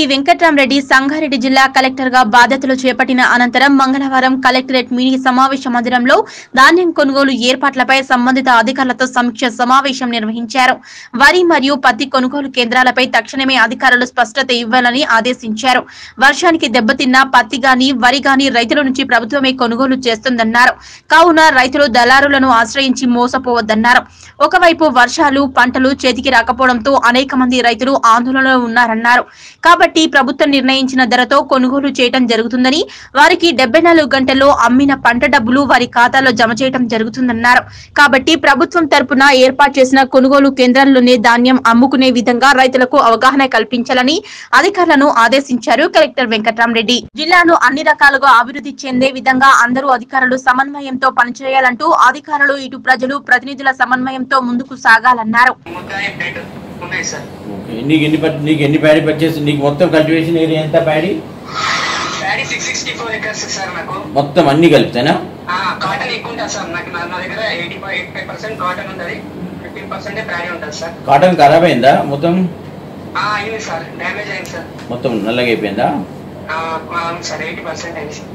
వెంకట్రామరెడ్డి సంగారెడ్డి జిల్లా కలెక్టర్ గా బాధ్యతలు చేపట్టిన అనంతరం మంగళవారం కలెక్టరేట్ మినీ సమావేశ మందిరంలో ధాన్యం కొనుగోలు ఏర్పాట్లపై సంబంధిత అధికారులతో సమీక్ష సమావేశం నిర్వహించారు వరి మరియు పత్తి కొనుగోలు కేంద్రాలపై తక్షణమే అధికారులు స్పష్టత ఇవ్వాలని ఆదేశించారు వర్షానికి దెబ్బతిన్న పత్తి గాని వరి గాని రైతుల నుంచి ప్రభుత్వమే కొనుగోలు చేస్తుందన్నారు కావున రైతులు దళారులను ఆశ్రయించి మోసపోవద్దన్నారు ఒకవైపు వర్షాలు పంటలు చేతికి రాకపోవడంతో అనేక మంది రైతులు ఆందోళనలో ఉన్నారన్నారు కాబట్టి ప్రభుత్వం నిర్ణయించిన ధరతో కొనుగోలు చేయడం జరుగుతుందని వారికి డెబ్బై నాలుగు గంటల్లో అమ్మిన పంట డబ్బులు వారి ఖాతాలో జమ చేయడం జరుగుతుందన్నారు కాబట్టి ప్రభుత్వం తరపున ఏర్పాటు చేసిన కొనుగోలు కేంద్రాల్లోనే ధాన్యం అమ్ముకునే విధంగా రైతులకు అవగాహన కల్పించాలని అధికారులను ఆదేశించారు కలెక్టర్ వెంకట్రామరెడ్డి జిల్లాను అన్ని రకాలుగా అభివృద్ధి చెందే విధంగా అందరూ అధికారులు సమన్వయంతో పనిచేయాలంటూ అధికారులు ఇటు ప్రజలు ప్రతినిధుల సమన్వయంతో ముందుకు సాగాలన్నారు ముద్దాయి ప్లేట్ ఉన్నాయి సార్ ఓకే. నీకు ఎన్ని పట్- నీకు ఎన్ని ప్యాడీ పర్చేస్ నీకు మొత్తం కల్టివేషన్ ఏరియా ఎంత ప్యాడీ డాడీ six sixty four acres sir నాకు మొత్తం అన్ని కలిపితేనా ఆ, కాటన్ ఎక్కువ ఉంటుంది సార్ నాకు నా నా దగ్గర eighty five eighty five percent cotton ఉంటుంది ఫిఫ్టీన్ పర్సెంట్ ప్యాడీ ఉంటుంది సార్ కాటన్ ఖరాబ్ అయిందా మొత్తం ఆ, అయింది సార్ డ్యామేజ్ అయింది సార్ మొత్తం నల్లగా అయిపోయిందా ఆ, అవును సార్ ఎయిటీ పర్సెంట్ అయింది సార్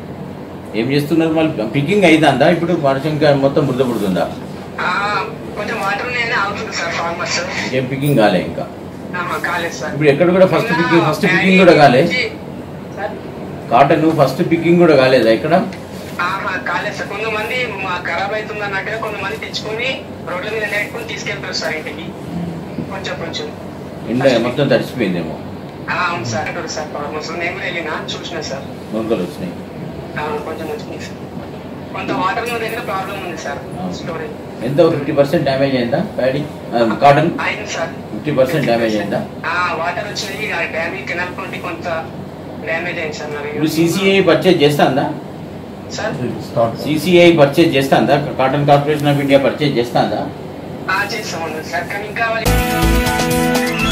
ఏం చేస్తున్నారు మళ్ళీ పికింగ్ అయిందా ఇప్పుడు వర్షం కా- మొత్తం బురద పుడుతుందా ఆ, కొంచెం వాటర్ ఉన్నాయని అవుతుంది సార్ ఫార్మర్స్ ఏం పికింగ్ కాలే ఇంకా కాలేదు సార్ ఇప్పుడు ఎక్కడ కూడా ఫస్ట్ మొన్న పికింగ్ ఫస్ట్ ప్యాడీ పికింగ్ కూడా కాలే నుంచి- సార్ కాటన్ ఫస్ట్ పికింగ్ కూడా కాలేదా ఇక్కడ ఆహా, కాలేదు సార్ కొంతమంది మా ఖరాబ్ అవుతుంది అన్నట్టుగా కొంతమంది తెచ్చుకొని రోడ్ల మీద నేర్చుకుని తీసుకెళ్తారు సార్ ఇంటికి కొంచెం కొంచెం ఎండ మొత్తం తడిసిపోయిందేమో ఆ, అవును సార్ అంటారు సార్ ఫార్మర్స్ నేను కూడా వెళ్ళినా చూసిన సార్ మొలకలు వచ్చినాయి ఆ, కొంచెం వచ్చింది సార్ కొంత వాటర్ ఉన్న దగ్గర ప్రాబ్లం ఉంది సార్ స్టోరేజ్ ఎంత ఫిఫ్టీ పర్సెంట్ డ్యామేజ్ అయిందా ప్యాడీ కాటన్ అయింది సార్ ఫిఫ్టీ పర్సెంట్ డ్యామేజ్ అయిందా ఆ, వాటర్ వచ్చినాయి ఆ డ్యామేజ్ కెనాల్ కొంటే కొంత డ్యామేజ్ అయింది సార్ మరి ఇప్పుడు సీసీఐ పర్చేజ్ చేస్తాందా సార్ సీసీఐ పర్చేజ్ చేస్తాందా cotton corporation of India purchase చేస్తాందా ఆ, చేస్తామండి సార్ కానీ ఇంకా